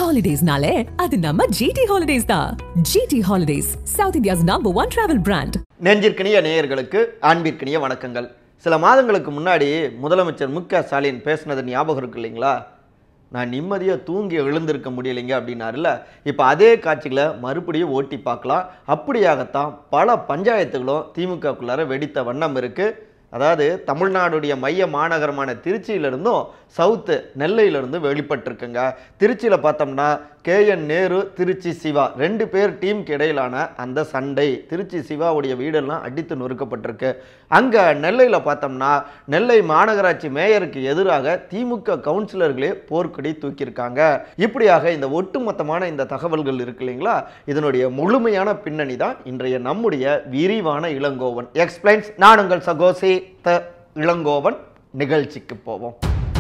ஹாலிடேஸ்னாலே அது நம்ம ஜிடி ஹாலிடேஸ் தான் GT holidays south India's number one travel brand நெஞ்சிற்கினிய நேயர்களுக்கு அன்பிற்கினிய வணக்கங்கள் சில மாதங்களுக்கு முன்னாடி முதலமைச்சர் மு க ஸ்டாலின் பேசுனது ஞாபகம் இருக்கு இல்லைங்களா நான் நிம்மதியாக தூங்கி எழுந்திருக்க முடியலைங்க அப்படின்னாருல இப்போ அதே காட்சிகளை மறுபடியும் ஓட்டி பார்க்கலாம் அப்படியாகத்தான் பல பஞ்சாயத்துகளும் திமுகக்குள்ளார வெடித்த வண்ணம் இருக்குது அதாவது தமிழ்நாடுடைய மைய மாநகரமான திருச்சியிலிருந்தும் சவுத்து நெல்லையிலிருந்து வெளிப்பட்டிருக்குங்க திருச்சியில் பார்த்தோம்னா கே என் நேரு திருச்சி சிவா ரெண்டு பேர் டீமுக்கு இடையிலான அந்த சண்டை திருச்சி சிவாவுடைய வீடெல்லாம் அடித்து நொறுக்கப்பட்டிருக்கு அங்கே நெல்லையில் பார்த்தோம்னா நெல்லை மாநகராட்சி மேயருக்கு எதிராக திமுக கவுன்சிலர்களே போர்க்கொடி தூக்கியிருக்காங்க இப்படியாக இந்த ஒட்டுமொத்தமான இந்த தகவல்கள் இருக்கு இல்லைங்களா இதனுடைய முழுமையான பின்னணி தான் இன்றைய நம்முடைய விரிவான இளங்கோவன் எக்ஸ்பிளைன்ஸ் நான் உங்கள் சகோசி த இளங்கோவன் நிகழ்ச்சிக்கு போவோம்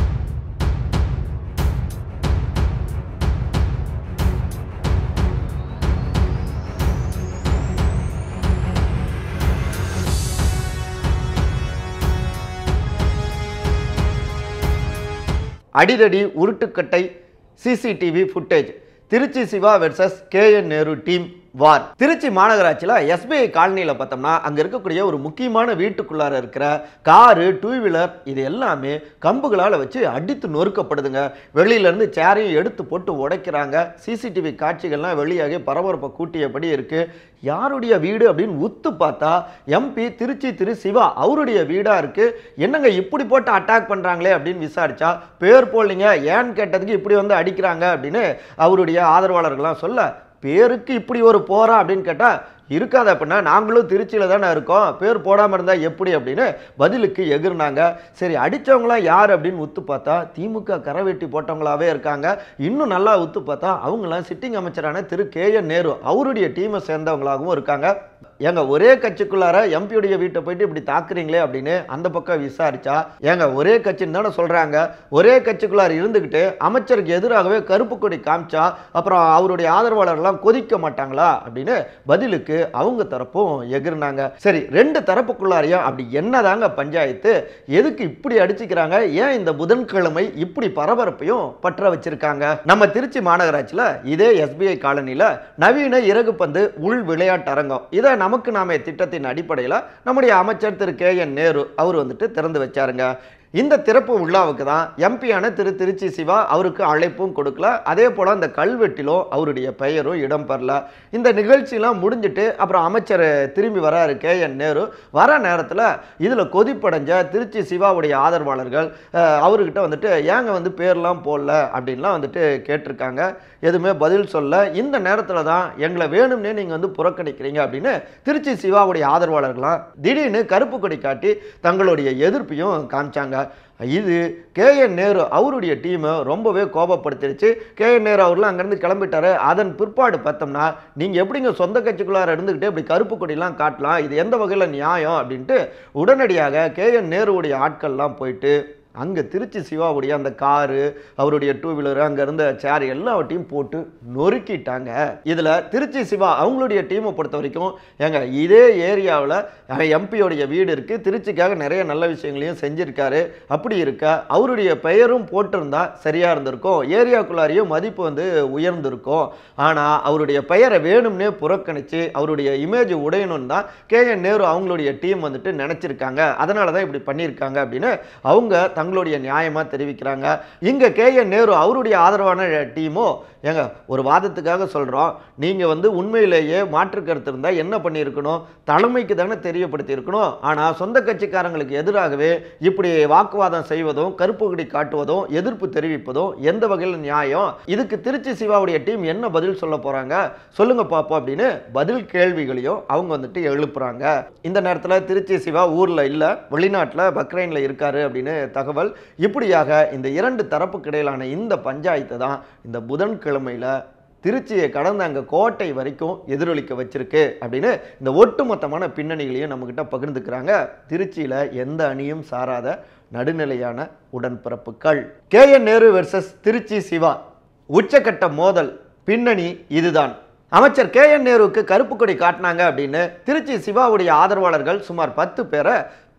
அடிதடி உருட்டுக்கட்டை CCTV footage Trichy Siva versus K N Nehru team war Trichy மாநகராட்சியில் எஸ்பிஐ காலனியில் பார்த்தோம்னா அங்கே இருக்கக்கூடிய ஒரு முக்கியமான வீட்டுக்குள்ளார இருக்கிற காரு டூ வீலர் இது எல்லாமே கம்புகளால் வச்சு அடித்து நொறுக்கப்படுதுங்க வெளியிலேருந்து சேரையும் எடுத்து போட்டு உடைக்கிறாங்க சிசிடிவி காட்சிகள்லாம் வெளியாகி பரபரப்பை கூட்டியபடி இருக்குது யாருடைய வீடு அப்படின்னு உத்து பார்த்தா எம்பி திருச்சி திரு சிவா அவருடைய வீடாக இருக்குது என்னங்க இப்படி போட்டு அட்டாக் பண்ணுறாங்களே அப்படின்னு விசாரிச்சா பேர் போடலிங்க ஏன்னு கேட்டதுக்கு இப்படி வந்து அடிக்கிறாங்க அப்படின்னு அவருடைய ஆதரவாளர்கள்லாம் சொல்ல பேருக்கு இப்படி ஒரு போரா அப்படின்னு கேட்டால் இருக்காது அப்படின்னா நாங்களும் திருச்சியில் தானே இருக்கோம் பேர் போடாமல் இருந்தால் எப்படி அப்படின்னு பதிலுக்கு எகிர்னாங்க சரி அடித்தவங்களாம் யார் அப்படின்னு உத்து பார்த்தா திமுக கரவெட்டி போட்டவங்களாவே இருக்காங்க இன்னும் நல்லா உத்து பார்த்தா அவங்களாம் சிட்டிங் அமைச்சரான திரு கே என் நேரு அவருடைய டீமை சேர்ந்தவங்களாகவும் இருக்காங்க ஏங்க ஒரே கட்சிக்குள்ளார எம்பியுடைய வீட்டை போயிட்டு இப்படி தாக்குறீங்களே அப்படின்னு அந்த பக்கம் விசாரிச்சா ஏங்க ஒரே கட்சின்னு தானே சொல்றாங்க ஒரே கட்சிக்குள்ளார இருந்துக்கிட்டு அமைச்சருக்கு எதிராகவே கருப்பு கொடி காமிச்சா அப்புறம் அவருடைய ஆதரவாளர்லாம் கொதிக்க மாட்டாங்களா அப்படின்னு பதிலுக்கு அவங்க தரப்பும் எகிர்னாங்க சரி ரெண்டு தரப்புக்குள்ளாரையும் அப்படி என்னதாங்க பஞ்சாயத்து எதுக்கு இப்படி அடிச்சுக்கிறாங்க ஏன் இந்த புதன்கிழமை இப்படி பரபரப்பையும் பற்ற வச்சிருக்காங்க நம்ம திருச்சி மாநகராட்சியில் இதே எஸ்பிஐ காலனியில் நவீன இறகு பந்து உள் விளையாட்டு அரங்கம் இதை நமக்கு நாமே திட்டத்தின் அடிப்படையில் நம்முடைய அமைச்சர் திரு கே என் நேரு அவர் வந்துட்டு திறந்து வச்சாருங்க இந்த திறப்பு விழாவுக்கு தான் எம்பியான திரு திருச்சி சிவா அவருக்கு அழைப்பும் கொடுக்கல அதே போல் அந்த கல்வெட்டிலும் அவருடைய பெயரும் இடம் பெறல இந்த நிகழ்ச்சியெல்லாம் முடிஞ்சிட்டு அப்புறம் அமைச்சர் திரும்பி வராரு கே என் நேரு வர நேரத்தில் இதில் கொதிப்படைஞ்ச திருச்சி சிவாவுடைய ஆதரவாளர்கள் அஹ், அவர்கிட்ட வந்துட்டு ஏங்க வந்து பேர்லாம் போடல அப்படின்லாம் வந்துட்டு கேட்டிருக்காங்க எதுவுமே பதில் சொல்ல இந்த நேரத்தில் தான் எங்களை வேணும்னே நீங்கள் வந்து புறக்கணிக்கிறீங்க அப்படின்னு திருச்சி சிவாவுடைய ஆதரவாளர்கள்லாம் திடீர்னு கருப்பு கொடி காட்டி தங்களுடைய எதிர்ப்பையும் காமிச்சாங்க இது கே என் நேரு அவருடைய டீமை ரொம்பவே கோபப்படுத்திடுச்சு கே என் நேரு அவர்லாம் அங்கேருந்து கிளம்பிட்டாரு அதன் பிற்பாடு பார்த்தோம்னா நீங்கள் எப்படிங்க சொந்த கட்சிக்குள்ளார இருந்துக்கிட்டு இப்படி கருப்பு கொடிலாம் காட்டலாம் இது எந்த வகையில் நியாயம் அப்படின்ட்டு உடனடியாக கே என் நேருவுடைய ஆட்கள்லாம் போயிட்டு அங்கே திருச்சி சிவாவுடைய அந்த காரு அவருடைய டூ வீலர் அங்கே இருந்த சேர் எல்லாவற்றையும் போட்டு நொறுக்கிட்டாங்க இதில் திருச்சி சிவா அவங்களுடைய டீமை பொறுத்த வரைக்கும் ஏங்க இதே ஏரியாவில் எம்பியோடைய வீடு இருக்குது திருச்சிக்காக நிறைய நல்ல விஷயங்களையும் செஞ்சுருக்காரு அப்படி இருக்க அவருடைய பெயரும் போட்டிருந்தா சரியாக இருந்திருக்கும் ஏரியாக்குள்ளாரையும் மதிப்பு வந்து உயர்ந்திருக்கும் ஆனால் அவருடைய பெயரை வேணும்னே புறக்கணித்து அவருடைய இமேஜ் உடையணும்னு தான் கே என் நேரு அவங்களுடைய டீம் வந்துட்டு நினச்சிருக்காங்க அதனால தான் இப்படி பண்ணியிருக்காங்க அப்படின்னு அவங்க தங்களுடைய நியாயமாக தெரிவிக்கிறாங்க இங்கே கே என் நேரு அவருடைய ஆதரவான டீமோ ஏங்க ஒரு வாதத்துக்காக சொல்கிறோம் நீங்கள் வந்து உண்மையிலேயே மாற்று கருத்து இருந்தால் என்ன பண்ணியிருக்கணும் தலைமைக்கு தானே தெரியப்படுத்தி இருக்கணும் ஆனால் சொந்த கட்சிக்காரங்களுக்கு எதிராகவே இப்படி வாக்குவாதம் செய்வதும் கருப்பு கொடி காட்டுவதும் எதிர்ப்பு தெரிவிப்பதும் எந்த வகையில் நியாயம் இதுக்கு திருச்சி சிவாவுடைய டீம் என்ன பதில் சொல்ல போகிறாங்க சொல்லுங்க பாப்போம் அப்படின்னு பதில் கேள்விகளையும் அவங்க வந்துட்டு எழுப்புறாங்க இந்த நேரத்தில் திருச்சி சிவா ஊரில் இல்லை வெளிநாட்டில் பக்ரைனில் இருக்காரு அப்படின்னு தகவல் இப்படியாக இந்த இரண்டு தரப்புக்கு இடையிலான இந்த பஞ்சாயத்து தான் இந்த புதன்கிழமையில் திருச்சியை கடந்த அங்கே கோட்டை வரைக்கும் எதிரொலிக்க வச்சிருக்கு அப்படின்னு இந்த ஒட்டுமொத்தமான பின்னணிகளையும் நம்மக்கிட்ட பகிர்ந்துக்கிறாங்க திருச்சியில் எந்த அணியும் சாராத நடுநிலையான உடன்பிறப்புகள் K N Nehru versus Trichy Siva உச்சக்கட்ட மோதல் பின்னணி இதுதான் அமைச்சர் கே என் நேருவுக்கு கருப்பு கொடி காட்டினாங்க அப்படின்னு திருச்சி சிவாவுடைய ஆதரவாளர்கள் சுமார் பத்து பேரை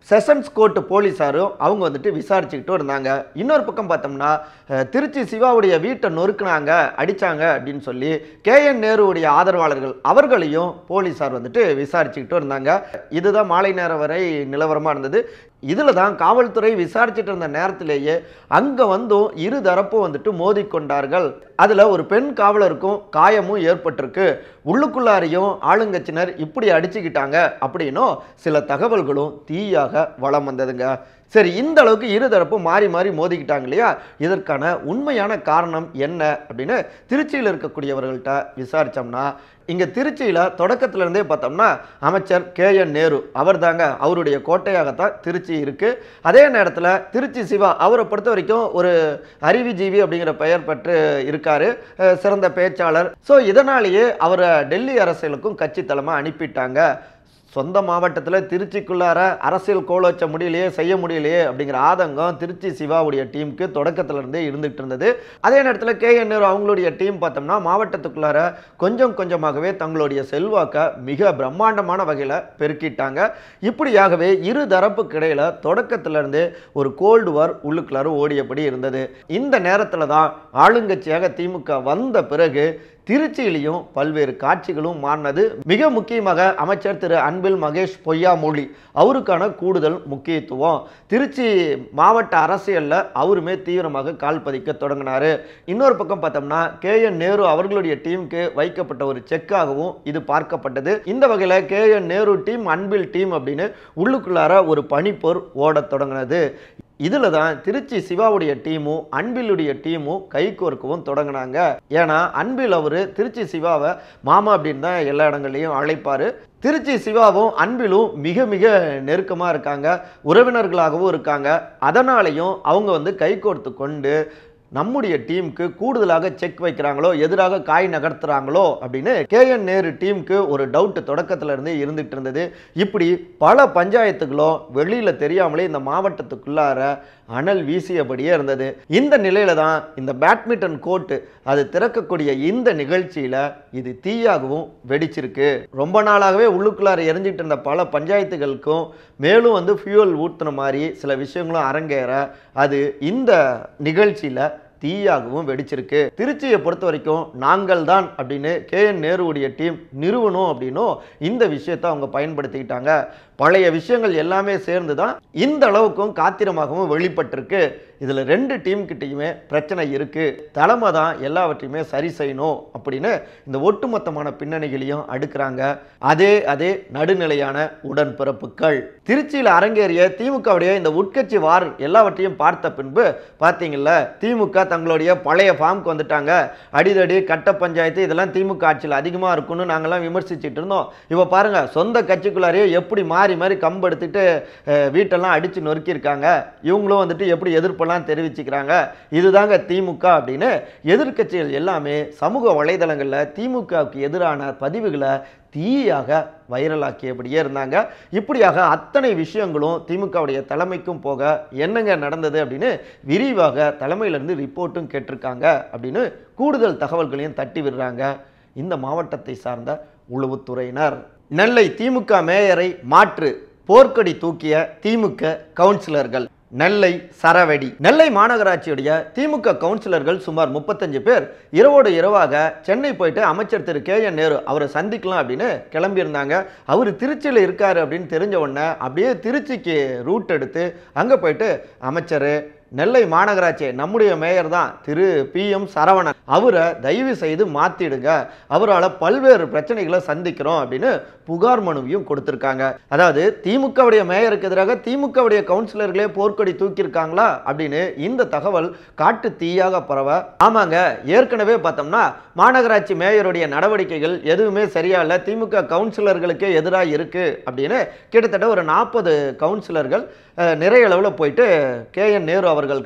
செஷன்ஸ் கோர்ட் போலீஸாரும் அவங்க வந்துட்டு விசாரிச்சுக்கிட்டும் இருந்தாங்க இன்னொரு பக்கம் பார்த்தோம்னா அஹ், திருச்சி சிவாவுடைய வீட்டை நொறுக்குனாங்க அடிச்சாங்க அப்படின்னு சொல்லி கே என் நேருவுடைய ஆதரவாளர்கள் அவர்களையும் போலீஸார் வந்துட்டு விசாரிச்சுக்கிட்டும் இருந்தாங்க இதுதான் மாலை நேரம் வரை நிலவரமாக இருந்தது இதில் தான் காவல்துறை விசாரிச்சுட்டு இருந்த நேரத்திலேயே அங்கே வந்தும் இரு தரப்பும் வந்துட்டு மோதிக்கொண்டார்கள் அதில் ஒரு பெண் காவலருக்கும் காயமும் ஏற்பட்டிருக்கு உள்ளுக்குள்ளாரையும் ஆளுங்கட்சியினர் இப்படி அடிச்சுக்கிட்டாங்க அப்படின்னும் சில தகவல்களும் தீயாக வளம் வந்ததுங்க சரி இந்த அளவுக்கு இரு தரப்பும் மாறி மாறி மோதிக்கிட்டாங்க இல்லையா இதற்கான உண்மையான காரணம் என்ன அப்படின்னு திருச்சியில் இருக்கக்கூடியவர்கள்ட்ட விசாரிச்சோம்னா இங்கே திருச்சியில் தொடக்கத்துல இருந்தே பார்த்தோம்னா அமைச்சர் கே என் நேரு அவர் தாங்க அவருடைய கோட்டையாகத்தான் திருச்சி இருக்குது அதே நேரத்தில் திருச்சி சிவா அவரை பொறுத்த வரைக்கும் ஒரு அறிவுஜீவி அப்படிங்கிற பெயர் பெற்று இருக்காரு அஹ் சிறந்த பேச்சாளர் ஸோ இதனாலேயே அவரை டெல்லி அரசியலுக்கும் கட்சி தலைமை அனுப்பிட்டாங்க சொந்த மாவட்டத்தில் திருச்சிக்குள்ளார அரசியல் கோல வச்ச முடியலையே செய்ய முடியலையே அப்படிங்கிற ஆதங்கம் திருச்சி சிவாவுடைய டீமுக்கு தொடக்கத்துல இருந்தே இருந்துகிட்டு இருந்தது அதே நேரத்தில் கே என் நேரு அவங்களுடைய டீம் பார்த்தோம்னா மாவட்டத்துக்குள்ளார கொஞ்சம் கொஞ்சமாகவே தங்களுடைய செல்வாக்கை மிக பிரம்மாண்டமான வகையில் பெருக்கிட்டாங்க இப்படியாகவே இரு தரப்புக்கு இடையில தொடக்கத்துல இருந்தே ஒரு கோல்டு வார் உள்ளுக்குள்ளார ஓடியபடி இருந்தது இந்த நேரத்தில் தான் ஆளுங்கட்சியாக திமுக வந்த பிறகு திருச்சியிலையும் பல்வேறு காட்சிகளும் மாறினது மிக முக்கியமாக அமைச்சர் திரு அன்பில் மகேஷ் பொய்யாமொழி அவருக்கான கூடுதல் முக்கியத்துவம் திருச்சி மாவட்ட அரசியலில் அவருமே தீவிரமாக கால் பதிக்க தொடங்கினாரு இன்னொரு பக்கம் பார்த்தோம்னா கே என் நேரு அவர்களுடைய டீமுக்கு வைக்கப்பட்ட ஒரு செக்காகவும் இது பார்க்கப்பட்டது இந்த வகையில் K N Nehru team Anbil team அப்படின்னு உள்ளுக்குள்ளார ஒரு பனிப்போர் ஓடத் தொடங்கினது இதில் தான் திருச்சி சிவாவுடைய டீமும் அன்பிலுடைய டீமும் கைகோர்க்கவும் தொடங்கினாங்க ஏன்னா அன்பில் அவர் திருச்சி சிவாவை மாமா அப்படின்னு தான் எல்லா இடங்கள்லையும் அழைப்பார் திருச்சி சிவாவும் அன்பிலும் மிக மிக நெருக்கமாக இருக்காங்க உறவினர்களாகவும் இருக்காங்க அதனாலையும் அவங்க வந்து கைகோர்த்து கொண்டு நம்முடைய டீமுக்கு கூடுதலாக செக் வைக்கிறாங்களோ எதிராக காய் நகர்த்துறாங்களோ அப்படின்னு கே என் நேரு டீமுக்கு ஒரு டவுட் தொடக்கத்துல இருந்தே இருந்துட்டு இருந்தது இப்படி பல பஞ்சாயத்துகளும் வெளியில தெரியாமலே இந்த மாவட்டத்துக்குள்ளார அனல் வீசியபடியே இருந்தது இந்த நிலையில தான் இந்த பேட்மிண்டன் கோர்ட்டு அது திறக்கக்கூடிய இந்த நிகழ்ச்சியில இது தீயாகவும் வெடிச்சிருக்கு ரொம்ப நாளாகவே உள்ளுக்குள்ளார எரிஞ்சிட்டு இருந்த பல பஞ்சாயத்துகளுக்கும் மேலும் வந்து ஃபியூவல் ஊத்துன மாதிரி சில விஷயங்களும் அரங்கேற அது இந்த நிகழ்ச்சியில தீயாகவும் வெடிச்சிருக்கு திருச்சியை பொறுத்த வரைக்கும் நாங்கள் தான் அப்படின்னு கே என் நேருவுடைய டீம் நிறுவனம் அப்படின்னும் இந்த விஷயத்தை அவங்க பயன்படுத்திக்கிட்டாங்க பழைய விஷயங்கள் எல்லாமே சேர்ந்து தான் இந்த அளவுக்கும் காத்திரமாகவும் வெளிப்பட்டிருக்கு இதில் ரெண்டு டீம் கிட்டேயுமே பிரச்சனை இருக்கு தலைமை தான் எல்லாவற்றையுமே சரி செய்யணும் அப்படின்னு இந்த ஒட்டுமொத்தமான பின்னணிகளையும் அடுக்குறாங்க அதே அதே நடுநிலையான உடன்பிறப்புகள் திருச்சியில் அரங்கேறிய திமுகவுடைய இந்த உட்கட்சி வார் எல்லாவற்றையும் பார்த்த பின்பு பார்த்தீங்கல்ல திமுக தங்களுடைய பழைய ஃபார்முக்கு வந்துட்டாங்க அடிதடி கட்ட பஞ்சாயத்து இதெல்லாம் திமுக ஆட்சியில் அதிகமாக இருக்கும்னு நாங்கள்லாம் விமர்சிச்சுட்டு இருந்தோம் இப்போ பாருங்க சொந்த கட்சிக்குள்ளாரையே எப்படி மாறி மாறி கம்பு எடுத்துட்டு அஹ், வீட்டெல்லாம் அடித்து நொறுக்கியிருக்காங்க இவங்களும் வந்துட்டு எப்படி எதிர்ப்பெல்லாம் தெரிவிச்சுக்கிறாங்க இதுதாங்க திமுக அப்படின்னு எதிர்க்கட்சிகள் எல்லாமே சமூக வலைதளங்களில் திமுகவுக்கு எதிரான பதிவுகளை தீயாக வைரலாக்கியபடியே இருந்தாங்க இப்படியாக அத்தனை விஷயங்களும் திமுகவுடைய தலைமைக்கும் போக என்னங்க நடந்தது அப்படின்னு விரிவாக தலைமையிலிருந்து ரிப்போர்ட்டும் கேட்டிருக்காங்க அப்படின்னு கூடுதல் தகவல்களையும் தட்டி விடுறாங்க இந்த மாவட்டத்தை சார்ந்த உளவுத்துறையினர் நெல்லை திமுக மேயரை மாற்று போர்க்கொடி தூக்கிய திமுக கவுன்சிலர்கள் நெல்லை சரவெடி நெல்லை மாநகராட்சியுடைய திமுக கவுன்சிலர்கள் சுமார் முப்பத்தஞ்சு பேர் இரவோடு இரவாக சென்னை போயிட்டு அமைச்சர் திரு கே என் நேரு அவரை சந்திக்கலாம் அப்படின்னு கிளம்பியிருந்தாங்க அவர் திருச்சியில் இருக்காரு அப்படின்னு தெரிஞ்ச உடனே அப்படியே திருச்சிக்கு ரூட் எடுத்து அங்கே போயிட்டு அமைச்சர் நெல்லை மாநகராட்சி நம்முடைய மேயர் தான் திரு பி எம் சரவணன் அவரை தயவு செய்து மாற்றிடுங்க அவரால் பல்வேறு பிரச்சனைகளை சந்திக்கிறோம் அப்படின்னு புகார் மனுவையும் கொடுத்துருக்காங்க அதாவது திமுகவுடைய மேயருக்கு எதிராக திமுகவுடைய கவுன்சிலர்களே போர்க்கொடி தூக்கியிருக்காங்களா அப்படின்னு இந்த தகவல் காட்டு தீயாக பரவ ஆமாங்க ஏற்கனவே பார்த்தோம்னா மாநகராட்சி மேயருடைய நடவடிக்கைகள் எதுவுமே சரியா இல்லை திமுக கவுன்சிலர்களுக்கே எதிராக இருக்கு அப்படின்னு கிட்டத்தட்ட ஒரு நாற்பது கவுன்சிலர்கள் அஹ், நிறைய அளவில் போயிட்டு கே என் நேரு அவர்கள்கிட்ட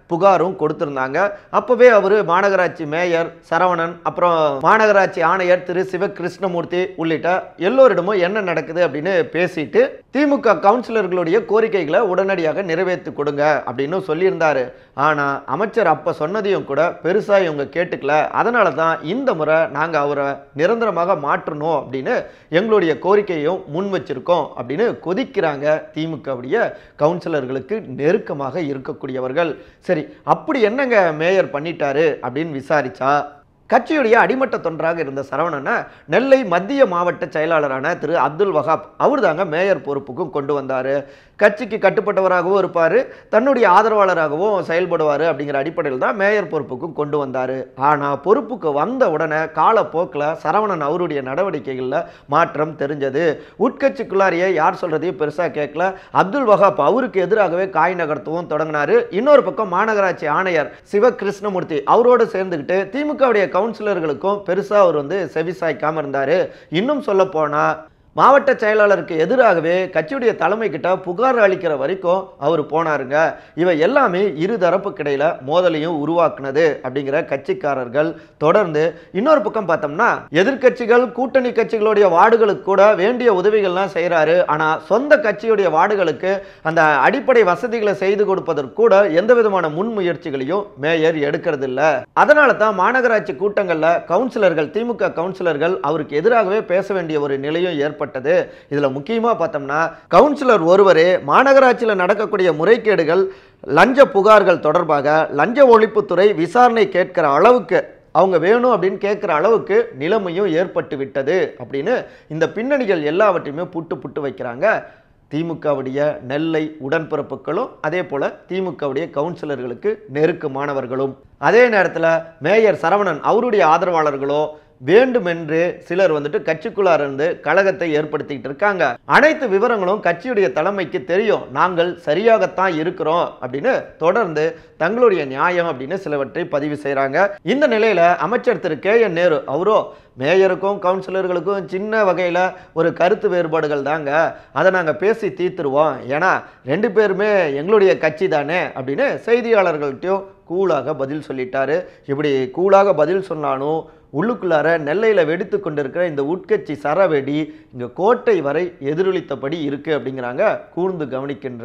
புகாரும் கொடுத்திருந்தாங்க அப்பவே அவர் மாநகராட்சி மேயர் சரவணன் அப்புறம் மாநகராட்சி ஆணையர் திரு சிவ கிருஷ்ணமூர்த்தி உள்ளிட்ட எல்லோரிடமும் என்ன நடக்குது அப்படின்னு பேசிட்டு திமுக கவுன்சிலர்களுடைய கோரிக்கைகளை உடனடியாக நிறைவேற்றி கொடுங்க அப்படின்னு சொல்லியிருந்தாரு ஆனா அமைச்சர் அப்ப சொன்னதையும் கூட பெருசா இவங்க கேட்டுக்கல அதனால தான் இந்த முறை நாங்க அவரை நிரந்தரமாக மாற்றணும் அப்படின்னு எங்களுடைய கோரிக்கையும் முன் வச்சிருக்கோம் அப்படின்னு கொதிக்கிறாங்க திமுகவுடைய கவுன்சிலர்களுக்கு நெருக்கமாக இருக்கக்கூடியவர்கள் சரி அப்படி என்னங்க மேயர் பண்ணிட்டாரு அப்படின்னு விசாரிச்சா கட்சியுடைய அடிமட்ட தொண்டராக இருந்த சரவணனை நெல்லை மத்திய மாவட்ட செயலாளரான திரு அப்துல் வஹாப் அவர் தாங்க மேயர் பொறுப்புக்கும் கொண்டு வந்தார் கட்சிக்கு கட்டுப்பட்டவராகவும் இருப்பார் தன்னுடைய ஆதரவாளராகவும் செயல்படுவார் அப்படிங்கிற அடிப்படையில் தான் மேயர் பொறுப்புக்கும் கொண்டு வந்தார் ஆனால் பொறுப்புக்கு வந்த உடனே காலப்போக்கில் சரவணன் அவருடைய நடவடிக்கைகளில் மாற்றம் தெரிஞ்சது உட்கட்சிக்குள்ளாரியே யார் சொல்கிறதையும் பெருசாக கேட்கல அப்துல் வஹாப் அவருக்கு எதிராகவே காய் நகர்த்தவும் தொடங்கினார் இன்னொரு பக்கம் மாநகராட்சி ஆணையர் சிவ கிருஷ்ணமூர்த்தி அவரோடு சேர்ந்துக்கிட்டு திமுகவுடைய கவுன்சிலர்களுக்கும் பெருசாக அவர் வந்து செவிசாய்க்காமல் இருந்தார் இன்னும் சொல்ல போனால் மாவட்ட செயலாளருக்கு எதிராகவே கட்சியுடைய தலைமை கிட்ட புகார் அளிக்கிற வரைக்கும் அவர் போனாருங்க இவை எல்லாமே இரு தரப்புக்கிடையில மோதலையும் உருவாக்குனது அப்படிங்கிற கட்சிக்காரர்கள் தொடர்ந்து இன்னொரு பக்கம் பார்த்தோம்னா எதிர்க்கட்சிகள் கூட்டணி கட்சிகளுடைய வார்டுகளுக்கு கூட வேண்டிய உதவிகள்லாம் செய்கிறாரு ஆனால் சொந்த கட்சியுடைய வார்டுகளுக்கு அந்த அடிப்படை வசதிகளை செய்து கொடுப்பதற்கு கூட எந்த விதமான முன்முயற்சிகளையும் மேயர் எடுக்கிறது இல்ல அதனால தான் மாநகராட்சி கூட்டங்களில் கவுன்சிலர்கள் திமுக கவுன்சிலர்கள் அவருக்கு எதிராகவே பேச வேண்டிய ஒரு நிலையும் ஏற்பட்டது இதுல முக்கியமா பார்த்தோம்னா கவுன்சிலர் ஒருவரே மாநகராட்சியில் நடக்கக்கூடிய முறைகேடுகள் லஞ்ச புகார்கள் தொடர்பாக லஞ்ச ஒழிப்புத்துறை விசாரணை கேட்கிற அளவுக்கு அவங்க வேணும் அப்படின்னு கேட்குற அளவுக்கு நிலைமையும் ஏற்பட்டு விட்டது அப்படின்னு இந்த பின்னணிகள் எல்லாவற்றையுமே புட்டு புட்டு வைக்கிறாங்க திமுகவுடைய நெல்லை உடன்பிறப்புகளும் அதே போல திமுகவுடைய கவுன்சிலர்களுக்கு நெருக்கமானவர்களும் அதே நேரத்தில் மேயர் சரவணன் அவருடைய ஆதரவாளர்களோ வேண்டுமென்று சிலர் வந்துட்டு கட்சிக்குள்ளார இருந்து கழகத்தை ஏற்படுத்திக்கிட்டு இருக்காங்க அனைத்து விவரங்களும் கட்சியுடைய தலைமைக்கு தெரியும் நாங்கள் சரியாகத்தான் இருக்கிறோம் அப்படின்னு தொடர்ந்து தங்களுடைய நியாயம் அப்படின்னு சிலவற்றை பதிவு செய்கிறாங்க இந்த நிலையில அமைச்சர் திரு கே என் நேரு அவரோ மேயருக்கும் கவுன்சிலர்களுக்கும் சின்ன வகையில் ஒரு கருத்து வேறுபாடுகள் தாங்க அதை நாங்கள் பேசி தீர்த்துருவோம் ஏன்னா ரெண்டு பேருமே எங்களுடைய கட்சி தானே அப்படின்னு செய்தியாளர்கள்ட்டையும் கூலாக பதில் சொல்லிட்டாரு இப்படி கூலாக பதில் சொன்னாலும் உள்ளுக்குள்ளார நெல்லையில் வெடித்து கொண்டிருக்கிற இந்த உட்கட்சி சரவெடி இங்கே கோட்டை வரை எதிரொலித்தபடி இருக்குது அப்படிங்கிறாங்க கூர்ந்து கவனிக்கின்ற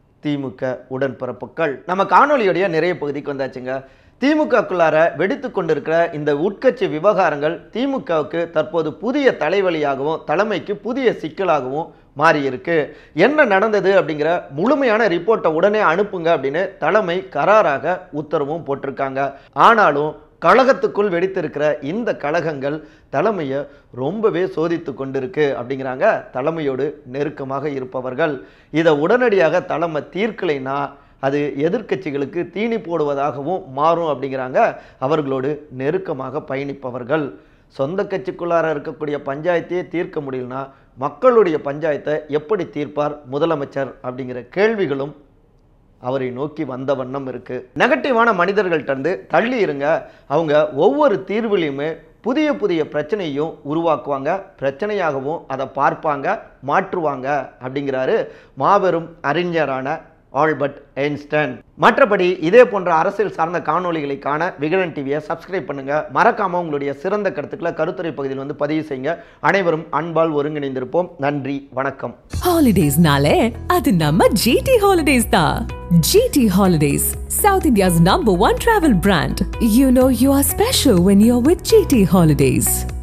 திமுக உடன்பிறப்புகள் நம்ம காணொலியுடைய நிறைய பகுதிக்கு வந்தாச்சுங்க திமுகக்குள்ளார வெடித்து கொண்டிருக்கிற இந்த உட்கட்சி விவகாரங்கள் திமுகவுக்கு தற்போது புதிய தலைவலியாகவும் தலைமைக்கு புதிய சிக்கலாகவும் மாறி இருக்கு என்ன நடந்தது அப்படிங்கிற முழுமையான ரிப்போர்ட்டை உடனே அனுப்புங்க அப்படின்னு தலைமை கராராக உத்தரவும் போட்டிருக்காங்க ஆனாலும் கழகத்துக்குள் வெடித்திருக்கிற இந்த கழகங்கள் தலைமையை ரொம்பவே சோதித்து கொண்டிருக்கு அப்படிங்கிறாங்க தலைமையோடு நெருக்கமாக இருப்பவர்கள் இதை உடனடியாக தலைமை தீர்க்கலைன்னா அது எதிர்க்கட்சிகளுக்கு தீனி போடுவதாகவும் மாறும் அப்படிங்கிறாங்க அவர்களோடு நெருக்கமாக பயணிப்பவர்கள் சொந்த கட்சிக்குள்ளார இருக்கக்கூடிய பஞ்சாயத்தையே தீர்க்க முடியலனா மக்களுடைய பஞ்சாயத்தை எப்படி தீர்ப்பார் முதலமைச்சர் அப்படிங்கிற கேள்விகளும் அவரை நோக்கி வந்த வண்ணம் இருக்கு நெகட்டிவான மனிதர்கள்ட்ட இருந்து தள்ளி இருங்க அவங்க ஒவ்வொரு தீர்விலையுமே புதிய புதிய பிரச்சனையும் உருவாக்குவாங்க பிரச்சனையாகவும் அதை பார்ப்பாங்க மாற்றுவாங்க அப்படிங்கிறாரு மாபெரும் அறிஞரான ஆல்பர்ட் ஐன்ஸ்டைன் மற்றபடி இதே போன்ற அரசியல் சார்ந்த காணொளிகளை காண விகடன் டிவியை சப்ஸ்கிரைப் பண்ணுங்க மறக்காம உங்களுடைய சிறந்த கருத்துக்களை கருத்துரை பகுதியில் வந்து பதிவு செய்யுங்க அனைவரும் அன்பால் ஒருங்கிணைந்திருப்போம் நன்றி வணக்கம் ஹாலிடேஸ்னாலே அது நம்ம ஜிடி ஹாலிடேஸ் தான் GT holidays south India's number one travel brand you know you are special when you are with GT holidays